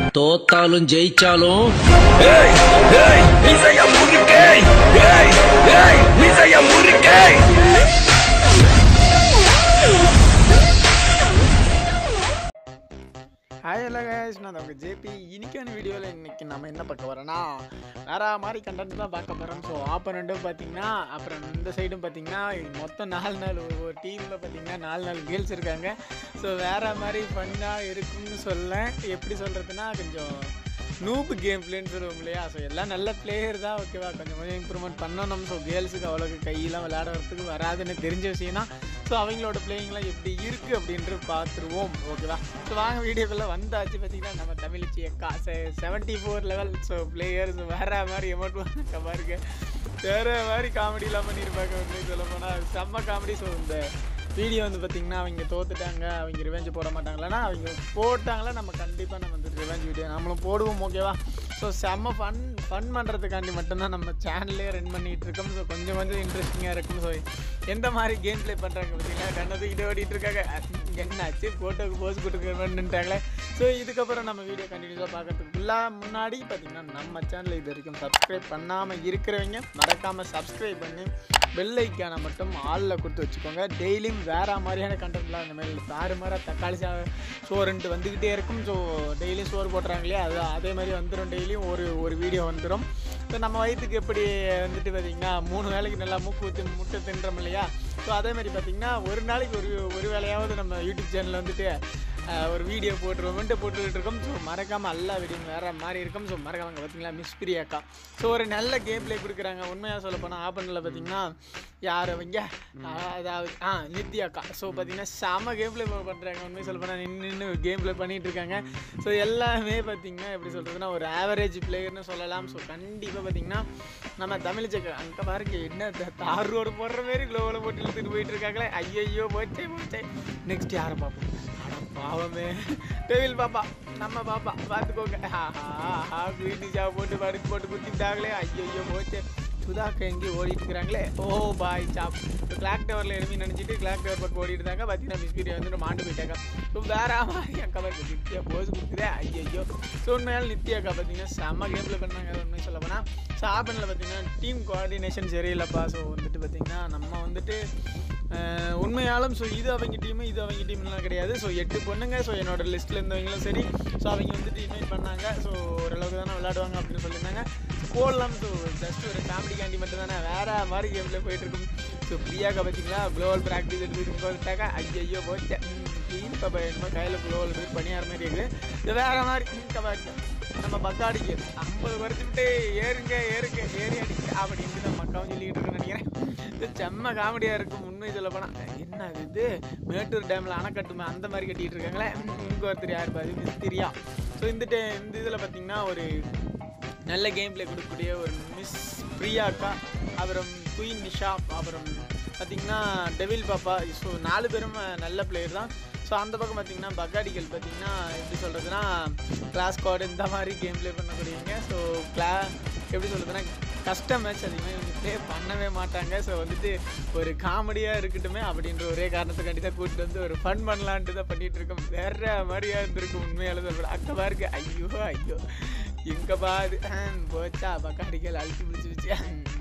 தோத்தாலும் ஜெயிச்சாலும் ஏய் ஏய் இசைய முறுக்கே ஏய் ஏய் இசைய முறுக்கே ஹாய் ஹலோ கைஸ் நான் உங்கள் ஜேபி இன்னைக்கான வீடியோவில் இன்னைக்கு நம்ம என்ன பார்க்க வரோன்னா வேற மாதிரி கண்டென்ட் தான் பார்க்க போகிறோம் ஸோ ஆப்போனண்ட்டும் பார்த்தீங்கன்னா அப்புறம் இந்த சைடும் பார்த்தீங்கன்னா மொத்தம் நாலு நாள் ஒரு ஒரு டீமில் பார்த்தீங்கன்னா நாலு நாலு கேர்ள்ஸ் இருக்காங்க ஸோ வேற மாதிரி ஃபன்னாக இருக்கும்னு சொல்ல எப்படி சொல்கிறதுனா கொஞ்சம் நூப் கேம் பிளேன்னு சொல்லுவோம் இல்லையா ஸோ எல்லாம் நல்ல பிளேயர் தான் ஓகேவா கொஞ்சம் கொஞ்சம் இம்ப்ரூவ்மெண்ட் பண்ணணும் ஸோ கேர்ள்ஸுக்கு அவ்வளோக்கு கையெல்லாம் விளையாடுறதுக்கு வராதுன்னு தெரிஞ்ச விஷயம் தான் ஸோ அவங்களோட பிளேயிங்லாம் எப்படி இருக்குது அப்படின்ட்டு பார்த்துருவோம் ஓகேவா ஸோ வாங்க வீடியோக்குள்ளே வந்தாச்சு பார்த்தீங்கன்னா நம்ம தமிழ்ச்சி அக்கா seventy four level so players வேற மாதிரி எமௌண்ட் வாங்க பாருங்க வேற மாதிரி காமெடிலாம் பண்ணியிருப்பாங்க வந்து சொல்ல போனால் செம்ம காமெடி ஸோ இந்த வீடியோ வந்து பார்த்தீங்கன்னா அவங்க தோத்துட்டாங்க அவங்க ரிவெஞ்ச் போட மாட்டாங்களா அவங்க போட்டாங்களா நம்ம கண்டிப்பாக நம்ம வந்து ரிவெஞ்ச் வீடியோ நம்மளும் போடுவோம் ஓகேவா ஸோ செம்ம ஃபன் ஃபன் பண்ணுறதுக்காண்டி மட்டும்தான் நம்ம சேனல்லே ரன் பண்ணிகிட்டு இருக்கோம் ஸோ கொஞ்சம் கொஞ்சம் இன்ட்ரெஸ்டிங்காக இருக்கும் ஸோ எந்த மாதிரி கேம் ப்ளே பண்ணுறாங்க பார்த்தீங்களா கண்ணத்துக்கிட்ட ஓடிட்டு இருக்காங்க என்னாச்சு ஃபோட்டோக்கு போஸ் கொடுக்குறேன்னுட்டாங்களே ஸோ இதுக்கப்புறம் நம்ம வீடியோ கண்டினியூஸாக பார்க்கறதுக்கு ஃபுல்லாக முன்னாடி பார்த்தீங்கன்னா நம்ம சேனல் இது வரைக்கும் சப்ஸ்கிரைப் பண்ணாமல் இருக்கிறவங்க மறக்காமல் சப்ஸ்கிரைப் பண்ணி பெல் ஐக்கானை மட்டும் ஆளில் கொடுத்து வச்சுக்கோங்க டெய்லியும் வேறு மாதிரியான கண்டென்ட்லாம் இந்த மாதிரி தாறு மாற தக்காளி சா சோறுன்ட்டு வந்துக்கிட்டே இருக்கும் ஸோ டெய்லியும் சோறு போட்டுறாங்க இல்லையா அது அதே மாதிரி வந்துடும் டெய்லியும் ஒரு ஒரு வீடியோ வந்துடும் ஸோ நம்ம வயிற்றுக்கு எப்படி வந்துட்டு பார்த்திங்கன்னா மூணு வேளைக்கு நல்லா மூக்கு ஊற்றி முட்டை தின்றோம் இல்லையா ஸோ அதே மாதிரி பார்த்திங்கன்னா ஒரு நாளைக்கு ஒரு ஒரு வேலையாவது நம்ம யூடியூப் சேனலில் வந்துட்டு அஹ், ஒரு வீடியோ போட்டுருவோம்ட்டு போட்டுக்கிட்டு இருக்கோம் ஸோ மறக்காமல் எல்லா வீடியோ வேறு மாதிரி இருக்கும் ஸோ மறக்காமங்க பார்த்தீங்களா மிஸ் பிரியாக்கா ஸோ ஒரு நல்ல கேம் ப்ளே கொடுக்குறாங்க உண்மையாக சொல்ல போனால் ஆப்பனில் பார்த்தீங்கன்னா யார் அவங்க அஹ், அதாவது ஆ நித்யாக்கா ஸோ பார்த்தீங்கன்னா செம கேம் ப்ளே பண்ணுறாங்க உண்மையை சொல்ல போனால் நின்று நின்று கேம் ப்ளே பண்ணிகிட்டு இருக்காங்க ஸோ எல்லாமே பார்த்தீங்கன்னா எப்படி சொல்கிறதுனா ஒரு ஆவரேஜ் பிளேயர்னு சொல்லலாம் ஸோ கண்டிப்பாக பார்த்தீங்கன்னா நம்ம தமிழ் ஜக்க அங்கே பாருங்க என்ன த- தார் ரோடு போடுற மாதிரி க்ளோவில் போட்டு இழுத்துட்டு போயிட்டு இருக்காங்களே ஐயையோ போச்சே போச்சே நெக்ஸ்ட் யாரை பார்ப்போம் அட பாவமே டெவில் பாப்பா நம்ம பாப்பா பார்த்துக்கோங்க ஆஹா குயினிஷாவை போட்டு படுத்து போட்டு குத்திட்டாங்களே ஐயையோ போச்சே சுதாக்கா எங்கேயும் ஓடிட்டு இருக்கிறாங்களே ஓ பாய் சாப் கிளாக் டவரில் எனிமி நினச்சிட்டு கிளாக் டவர் பக்கம் ஓடிட்டு இருந்தாங்க பார்த்தீங்கன்னா மிஸ்பீரியா வந்து மாண்டு போயிட்டாங்க ஸோ வேற மாதிரி அக்கா பாருங்க நித்யா போஸ் கொடுக்குதே ஐயையோ ஸோ உண்மையால் நித்யாக்கா பார்த்தீங்கன்னா செம்ம கேமில் பண்ணாங்க உண்மை சொல்ல போனால் ஸோ ஆப்பனில் பார்த்தீங்கன்னா டீம் கோஆர்டினேஷன் சரியில்லைப்பா ஸோ வந்துட்டு பார்த்தீங்கன்னா நம்ம வந்துட்டு அஹ், உண்மையாலும் ஸோ இது அவங்க டீமு இது அவங்க டீம்லாம் கிடையாது ஸோ எட்டு பொண்ணுங்க ஸோ என்னோட லிஸ்ட்டில் இருந்தவங்களும் சரி ஸோ அவங்க வந்துட்டு இன்வைட் பண்ணாங்க ஸோ ஓரளவுக்கு தானே விளையாடுவாங்க அப்படின்னு சொல்லியிருந்தாங்க போடலாம் ஸோ ஜஸ்ட் ஒரு காமெடி கேண்டி மட்டும் தானே வேற மாதிரி கேமில் போயிட்டு இருக்கும் ஸோ பிரியாக்கா பார்த்தீங்களா குளோபல் ப்ராக்டிஸ் எடுத்துகிட்டு போட்டாக்கா ஐயோ போச்சே க்ளீன் பாப்பா என்னமோ கையில் குளோபல் போய் பணியார மாதிரி இருக்குது இது வேற மாதிரி ம், கபா இருக்கு. நம்ம பக்காடிக்கு ஐம்பது குறைச்சிட்டு ஏறுங்க ஏறுங்க ஏறி அடிக்க அப்படின்ட்டு நம்ம அக்காவும் சொல்லிக்கிட்டு இருக்குன்னு நினைக்கிறேன் இது செம்ம காமெடியாக இருக்கும் உண்மை சொல்ல போனால் என்ன இது மேட்டூர் டேமில் அணைக்கட்டுமே அந்த மாதிரி கட்டிட்டு இருக்காங்களே இங்கே ஒருத்தர் யார் பாரு மிஸ்திரியா ஸோ இந்த டே இந்த இதில் பார்த்தீங்கன்னா ஒரு நல்ல கேம் ப்ளே கொடுக்கக்கூடிய ஒரு மிஸ் பிரியாக்கா அப்புறம் குயின் நிஷா அப்புறம் பார்த்தீங்கன்னா டெவில் பாப்பா ஸோ நாலு பேரும் நல்ல பிளேயர் தான் ஸோ அந்த பக்கம் பார்த்தீங்கன்னா பக்காடிகள் பார்த்தீங்கன்னா எப்படி சொல்கிறதுனா கிளாஸ் கார்டு இந்த மாதிரி கேம் ப்ளே பண்ணக்கூடியவங்க ஸோ கிளா எப்படி சொல்கிறதுனா கஷ்டம் மேட்ச் அதிகமாக இவங்க ப்ளே பண்ணவே மாட்டாங்க ஸோ வந்துட்டு ஒரு காமெடியாக இருக்கட்டுமே அப்படின்ற ஒரே காரணத்துக்காண்டி தான் கூட்டிட்டு வந்து ஒரு ஃபன் பண்ணலான்ட்டு தான் பண்ணிகிட்டு இருக்கோம் வேற மாதிரியாக இருந்திருக்கும் உண்மையால சொல்கிறேன் அங்கே பாருங்க ஐயோ ஐயோ எங்கே பாரு போச்சா பக்காடிகள் அழுத்தி பிடிச்சி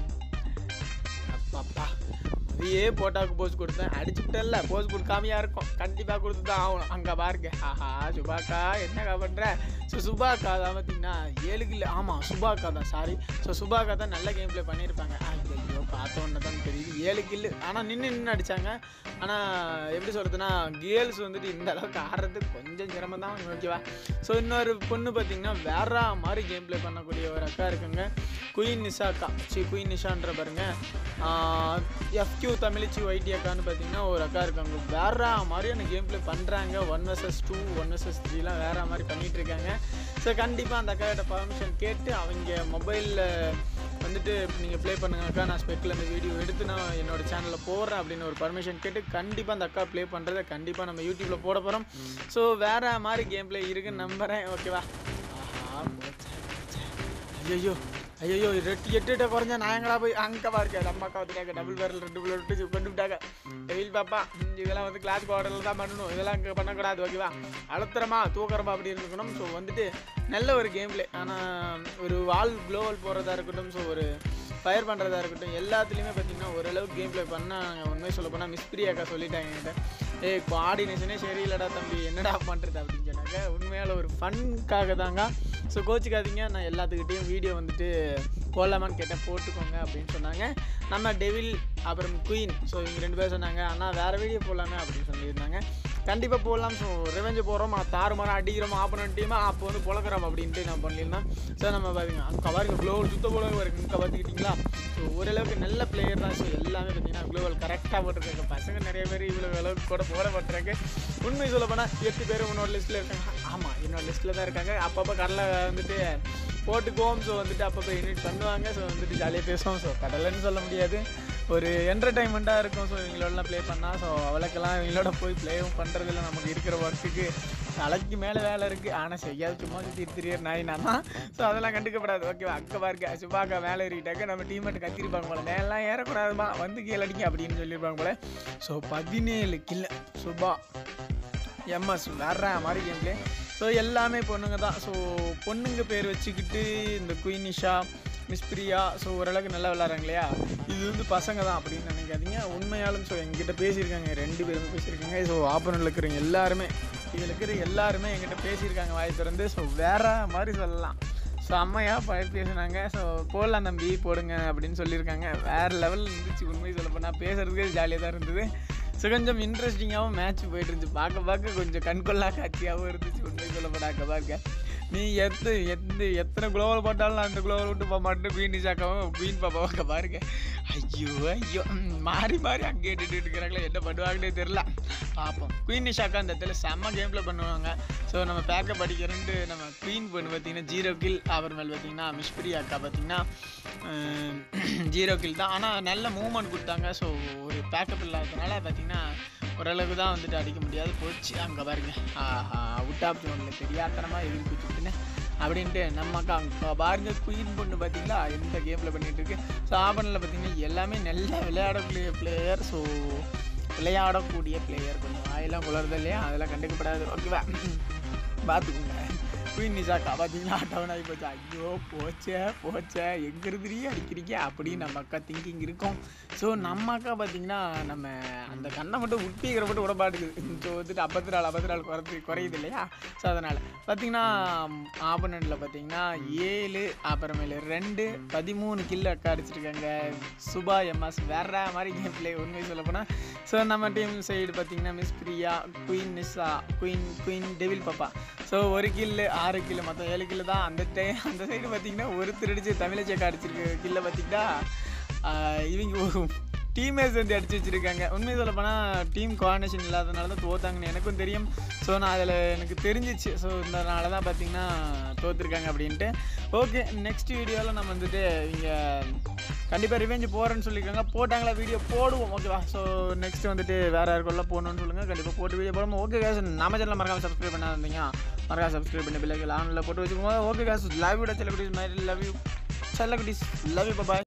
வச்சு அப்பா அதையே போட்டாவுக்கு போஸ் கொடுத்தேன் அடிச்சு விட்டல போஸ் கொடுக்காமையா இருக்கும் கண்டிப்பாக கொடுத்து தான் ஆகணும் அங்கே பாருங்க ஆஹா சுபாக்கா என்னக்கா பண்ணுற ஸோ சுபாக்கா தான் பார்த்தீங்கன்னா ஏழு கிலோ ஆமாம் சுபாக்கா தான் சாரி ஸோ சுபாக்கா தான் நல்ல கேம் ப்ளே பண்ணியிருப்பாங்க ஐயோ பார்த்த உடனே தான் தெரியுது ஏழு கில்லு ஆனால் நின்று நின்று அடித்தாங்க ஆனால் எப்படி சொல்கிறதுனா கேர்ள்ஸ் வந்துட்டு இந்த அளவுக்கு ஆடுறது கொஞ்சம் சிரமம் தான் ஓகேவா ஸோ இன்னொரு பொண்ணு பார்த்தீங்கன்னா வேற மாதிரி கேம் ப்ளே பண்ணக்கூடிய ஒரு அக்கா இருக்குங்க குயின் நிஷாக்கா சி குயின் நிஷான்ற பாருங்க எஃப்கியூ தமிழிச்சி ஒய்டி அக்கான்னு பார்த்தீங்கன்னா ஒரு அக்கா இருக்காங்க வேற மாதிரியான கேம் ப்ளே பண்ணுறாங்க one versus two one versus த்ரீலாம் வேற மாதிரி பண்ணிட்டு இருக்காங்க ஸோ கண்டிப்பாக அந்த அக்காட்ட பர்மிஷன் கேட்டு அவங்க மொபைலில் வந்துட்டு நீங்கள் ப்ளே பண்ணுங்க அக்கா நான் ஸ்பெக்கில் இந்த வீடியோ எடுத்து நான் என்னோட சேனலில் போடுறேன் அப்படின்னு ஒரு பர்மிஷன் கேட்டு கண்டிப்பாக அந்த அக்கா ப்ளே பண்ணுறதை கண்டிப்பாக நம்ம யூடியூப்பில் போட போகிறோம் ஸோ வேற மாதிரி கேம் ப்ளே இருக்குன்னு நம்புகிறேன் ஓகேவா ஆஹா போச்சே, போச்சே. ஐயோ ஐயோ ரெட்டு எட்டு எட்டு குறைஞ்சா நான் எங்கடா போய் அங்கே பாருங்க நம்ம அக்கா வந்துட்டாங்க டபுள் பேரல் ரெண்டு பிள்ளை விட்டு கொண்டு விட்டாங்க வெயில் பாப்பா ம், இதெல்லாம் வந்து கிளாஸ் குவார்டரில் தான் பண்ணணும் இதெல்லாம் இங்கே பண்ணக்கூடாது ஓகேவா அழுத்துறமா தூக்குறமா அப்படி இருக்கணும் ஸோ வந்துட்டு நல்ல ஒரு கேம் பிளே ஆனால் ஒரு வால் க்ளோவல் போகிறதா இருக்கட்டும் ஸோ ஒரு ஃபயர் பண்ணுறதா இருக்கட்டும் எல்லாத்துலேயுமே பார்த்தீங்கன்னா ஓரளவுக்கு கேம் ப்ளே பண்ணால் உண்மையை சொல்ல போனால் மிஸ்பிரி அக்கா சொல்லிட்டாங்க என்கிட்ட ஏய் கோஆர்டினேஷனே சரியில்லடா தம்பி என்னடா பண்ணுறது அப்படின்னு சொன்னாங்க உண்மையால் ஒரு ஃபன்க்காக தாங்க ஸோ கோச்சிக்காதீங்க நான் எல்லாத்துக்கிட்டேயும் வீடியோ வந்துட்டு போடலாமான்னு கேட்டேன் போட்டுக்கோங்க அப்படின்னு சொன்னாங்க நம்ம டெவில் அப்புறம் குயின் ஸோ இவங்க ரெண்டு பேரும் சொன்னாங்க அண்ணா வேறு வீடியோ போடலாமே அப்படின்னு சொல்லியிருந்தாங்க கண்டிப்பாக போடலாம் ஸோ ரெவெஞ்சு போகிறோம் தாறு மரம் அடிக்கிறோம் ஆப்போனன்ட் டீமாக அப்போ வந்து பொழக்கிறோம் அப்படின்ட்டு நான் பண்ணியிருந்தேன் ஸோ நம்ம பாருங்க அங்கே பாருங்க க்ளோவல் சுத்த போல இருக்கு இங்கே பார்த்துக்கிட்டிங்களா ஸோ ஓரளவுக்கு நல்ல பிளேயர் தான் ஸோ எல்லாமே பார்த்தீங்கன்னா க்ளோவல் கரெக்டாக போட்டிருக்காங்க பசங்க நிறைய பேர் இவ்வளோ அளவுக்கு கூட போட மாட்டுறாங்க உண்மை சொல்ல போனால் எட்டு பேர் உன்னோட லிஸ்ட்டில் இருக்காங்க ஆமாம் என்னோட லிஸ்ட்டில் தான் இருக்காங்க அப்பப்போ கடலை வந்துட்டு போட்டுக்குவோம் ஸோ வந்துட்டு அப்பப்போ இன்வைட் பண்ணுவாங்க ஸோ வந்துட்டு ஜாலியாக பேசுவோம் ஸோ கடலைன்னு சொல்ல முடியாது ஒரு என்டர்டைன்மெண்ட்டாக இருக்கும் ஸோ இவங்களோடலாம் ப்ளே பண்ணால் ஸோ அவளுக்கெல்லாம் இவங்களோட போய் ப்ளேவும் பண்ணுறதில்ல நமக்கு இருக்கிற ஒர்க்குக்கு தலைக்கு மேலே வேலை இருக்குது ஆனால் செய்யாது சும்மா சுற்றி திரியர் நாய் நான் தான் ஸோ அதெல்லாம் கண்டுக்கப்படாது ஓகேவா அக்கா பாருங்க சுபாக்கா மேலே ஏறிட்டாக்க நம்ம டீம் மட்டும் கத்திருப்பாங்க போல மேலாம் ஏறக்கூடாதுமா வந்து கீழே அடிங்க அப்படின்னு சொல்லியிருப்பாங்க போல ஸோ பதினேழு கில்ல சுபா எம்எஸ் வேற மாதிரி கேம் பிளே ஸோ எல்லாமே பொண்ணுங்க தான் ஸோ பொண்ணுங்க பேர் வச்சுக்கிட்டு இந்த குயினிஷா மிஸ் பிரியா ஸோ ஓரளவுக்கு நல்லா விளாட்றாங்க இல்லையா இது வந்து பசங்க தான் அப்படின்னு நினைக்காதீங்க உண்மையாலும் ஸோ எங்கிட்ட பேசியிருக்காங்க ரெண்டு பேருமே பேசியிருக்காங்க ஸோ ஆப்பனில் இருக்கிறவங்க எல்லாருமே இதில் இருக்கிற எல்லாருமே எங்கிட்ட பேசியிருக்காங்க வாய் திறந்து ஸோ வேற மாதிரி சொல்லலாம் செம்மையாக ப பேசினாங்க ஸோ போடலாம் தம்பி போடுங்க அப்படின்னு சொல்லியிருக்காங்க வேறு லெவலில் இருந்துச்சு உண்மை சொல்ல போனால் பேசுறதுக்கே ஜாலியாக தான் இருந்தது ஸோ கொஞ்சம் இன்ட்ரெஸ்டிங்காகவும் மேட்ச் போயிட்டு இருந்துச்சு பார்க்க பார்க்க கொஞ்சம் கண்கொள்ளா காட்சியாகவும் இருந்துச்சு உண்மை சொல்ல போனாக்க பார்க்க நீ எத்து எந்த எத்தனை குளோவல் போட்டாலும் நான் அந்த குளோவல் விட்டு போக மாட்டேன் குயின் நிஷாக்காவும் குயின் பாப்பாவை பாருங்க ஐயோ ஐயோ ம், மாறி மாறி அங்கே இட்டுட்டு இருக்கிறாங்களே என்ன பண்ணுவாங்கன்னே தெரில பார்ப்போம் குயின் நிஷாக்கா அந்த இடத்துல செம்ம கேமில் பண்ணுவாங்க ஸோ நம்ம பேக்கப் அடிக்கிறன்ட்டு நம்ம குயின் பொண்ணு பார்த்தீங்கன்னா ஜீரோ கில் அப்புறமேல் பார்த்தீங்கன்னா மிஸ்பிரி அக்கா பார்த்தீங்கன்னா ஜீரோ கில் தான் ஆனால் நல்ல மூவ்மெண்ட் கொடுத்தாங்க ஸோ ஒரு பேக்கப் இல்லாததுனால பார்த்தீங்கன்னா ஓரளவுக்கு தான் வந்துட்டு அடிக்க முடியாது போச்சு அங்கே பாருங்க ஆஹா அவுட் ஆஃப் ஜோனில் தெரியாத்தனமாக எதிர்ப்பு வச்சுக்கிட்டுன்னு அப்படின்ட்டு நம்ம அக்கா அங்கே பாருங்க குயின் பொண்ணு பார்த்தீங்களா எந்த கேமில் பண்ணிகிட்டு இருக்கு ஸோ ஆபனில் பார்த்தீங்கன்னா எல்லாமே நல்ல விளையாடக்கூடிய பிளேயர் ஸோ விளையாடக்கூடிய பிளேயர் கொஞ்சம் வாயெல்லாம் குளருது இல்லையா அதெல்லாம் கண்டுக்கப்படாது ஓகேவா பார்த்துக்கோங்க குயின் நிஷாக்கா பார்த்தீங்கன்னா டவுன் ஆகி போச்சு ஐயோ போச்சே போச்சே எங்க இருந்துறியே அடிக்கிறீங்க அப்படின்னு நம்ம அக்கா திங்கிங் இருக்கும் ஸோ நம்ம அக்கா பார்த்தீங்கன்னா நம்ம அந்த கண்ணை மட்டும் உட்பீக்கிற மட்டும் விட மாட்டேங்குது ஸோ வந்துட்டு ஐம்பத்தி நாலு ஐம்பத்தி நாலு குறைத்து குறையுது இல்லையா ஸோ அதனால் பார்த்தீங்கன்னா ஆப்பனண்ட்டில் பார்த்தீங்கன்னா ஏழு அப்புறமேலு ரெண்டு பதிமூணு கில்லு அக்கா அடிச்சிருக்காங்க சுபா எம்எஸ் வேற மாதிரி கேம் பிளே உண்மை சொல்ல போனால் ஸோ நம்ம டீம் சைடு பார்த்தீங்கன்னா miss Priya queen Nisha queen queen devil பாப்பா ஸோ ஒரு கில்லு ஆறு கில்லு மொத்தம் ஏழு கில்லு தான் அந்த டை அந்த சைடு பார்த்தீங்கன்னா ஒருத்தர் அடிச்சு தமிழச்சேக்கா அடிச்சிருக்கு கில்லை பார்த்தீங்கன்னா ஆஹ் இவங்க டீமே சேர்ந்து அடிச்சு வச்சிருக்காங்க உண்மை சொல்ல போனால் டீம் கோஆர்டினேஷன் இல்லாதனால தான் தோத்தாங்கன்னு எனக்கும் தெரியும் ஸோ நான் அதில் எனக்கு தெரிஞ்சிச்சு ஸோ இதனால தான் பார்த்தீங்கன்னா தோத்துருக்காங்க அப்படின்ட்டு ஓகே நெக்ஸ்ட் வீடியோவில் நம்ம வந்துட்டு இங்கே கண்டிப்பாக ரிவெஞ்ச் போகிறேன்னு சொல்லியிருக்காங்க போட்டாங்களா வீடியோ போடுவோம் ஓகேவா ஸோ நெக்ஸ்ட் வந்துட்டு வேறு யாருக்கெல்லாம் போகணும்னு சொல்லுங்கள் கண்டிப்பாக போட்டு வீடியோ போடுவோம் ஓகே கேஸ் நம்ம சேனலில் மறக்காம சப்ஸ்கிரைப் பண்ணா இருந்தீங்க மறக்காம சப்ஸ்கிரைப் பண்ணி பிள்ளைகள் ஆன்லைனில் போட்டு வச்சுக்கோங்க ஓகே கேஸ் லவ் யூ செல்லக்குடிஸ் மாதிரி லவ் யூ செல்லக்குடிஸ் லவ் யூ பாய்